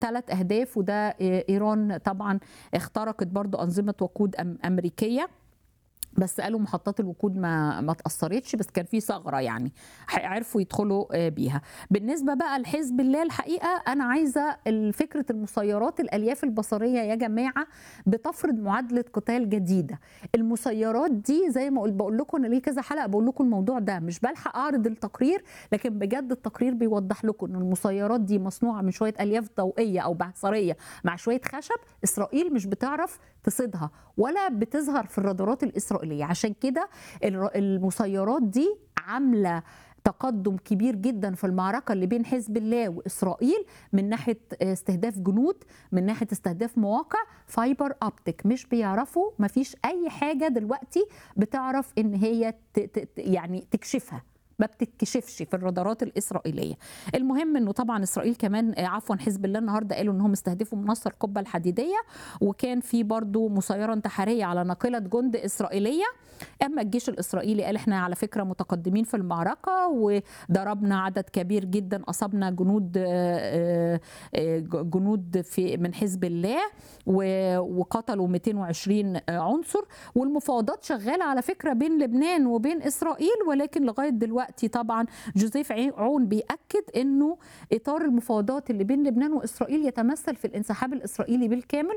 ثلاث اهداف وده ايران طبعا اخترقت برضو انظمه وقود أم امريكيه بس قالوا محطات الوقود ما ما تاثرتش بس كان في ثغره يعني عرفوا يدخلوا بيها بالنسبه بقى لحزب الله الحقيقه انا عايزه فكره المسيرات الالياف البصريه يا جماعه بتفرض معادله قتال جديده المسيرات دي زي ما بقول لكم انا ليه كذا حلقه بقول لكم الموضوع ده مش بلحق اعرض التقرير لكن بجد التقرير بيوضح لكم ان المسيرات دي مصنوعه من شويه الياف ضوئيه او بعثريه مع شويه خشب اسرائيل مش بتعرف تصيدها ولا بتظهر في الرادارات الاسرائيليه عشان كده المسيرات دي عامله تقدم كبير جدا في المعركة اللي بين حزب الله وإسرائيل من ناحية استهداف جنود من ناحية استهداف مواقع فايبر أوبتيك مش بيعرفوا ما فيش أي حاجة دلوقتي بتعرف إن هي يعني تكشفها ما بتتكشفش في الرادارات الاسرائيليه. المهم انه طبعا اسرائيل كمان عفوا حزب الله النهارده قالوا انهم استهدفوا منصه القبه الحديديه وكان في برضو مسيره انتحاريه على ناقله جند اسرائيليه اما الجيش الاسرائيلي قال احنا على فكره متقدمين في المعركه وضربنا عدد كبير جدا اصابنا جنود جنود في من حزب الله وقتلوا 220 عنصر والمفاوضات شغاله على فكره بين لبنان وبين اسرائيل ولكن لغايه دلوقتي دلوقتي طبعا جوزيف عون بيأكد انه اطار المفاوضات اللي بين لبنان واسرائيل يتمثل في الانسحاب الاسرائيلي بالكامل